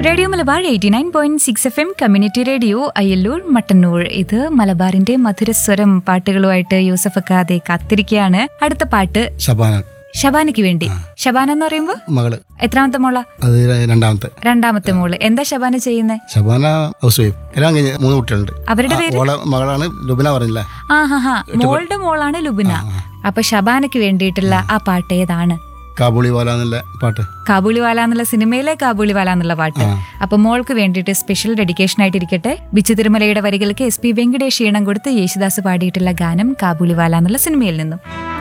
radio Malabar eighty nine point six F M community radio Ayyallur Mattannur ഇത് മലബാറിന്റെ മധുരസ്വരം പാട്ടുകളുമായിട്ട് യൂസഫ് ഖാദെ കാത്തിരിക്കുകയാണ് അടുത്ത പാട്ട് ഷബാന ഷബാനയ്ക്ക് വേണ്ടി ഷബാന എന്ന് പറയുമ്പോ മകള് എത്രാമത്തെ മോള അത് രണ്ടാമത്തെ രണ്ടാമത്തെ മോള് എന്താ ഷബാന ചെയ്യുന്നത് ഷബാന ഹൗസ് വൈഫ് എല്ലാം കഴിഞ്ഞ് മൂന്ന് കുട്ടികളുണ്ട് അവരുടെ ആ, പേര് ഓളെ മകളാണ് ലുബിന പറഞ്ഞില്ലേ ആ ഹാ ഹാ മോളുടെ മോളാണ് ലുബിന അപ്പൊ ഷബാനയ്ക്ക് വേണ്ടിയിട്ടുള്ള ആ പാട്ട് ഏതാണ് കാബൂളി വാല എന്നുള്ള പാട്ട് കാബൂളിവാല എന്നുള്ള സിനിമയിലെ കാബൂളിവാല എന്നുള്ള പാട്ട് അപ്പൊ മോൾക്ക് വേണ്ടിയിട്ട് സ്പെഷ്യൽ ഡെഡിക്കേഷൻ ആയിട്ടിരിക്കട്ടെ ബിച്ചു തിരുമലയുടെ വരികൾക്ക് എസ് പി വെങ്കടേഷ് ഈണം കൊടുത്ത് യേശുദാസ് പാടിയിട്ടുള്ള ഗാനം കാബൂളിവാല എന്നുള്ള സിനിമയിൽ നിന്നും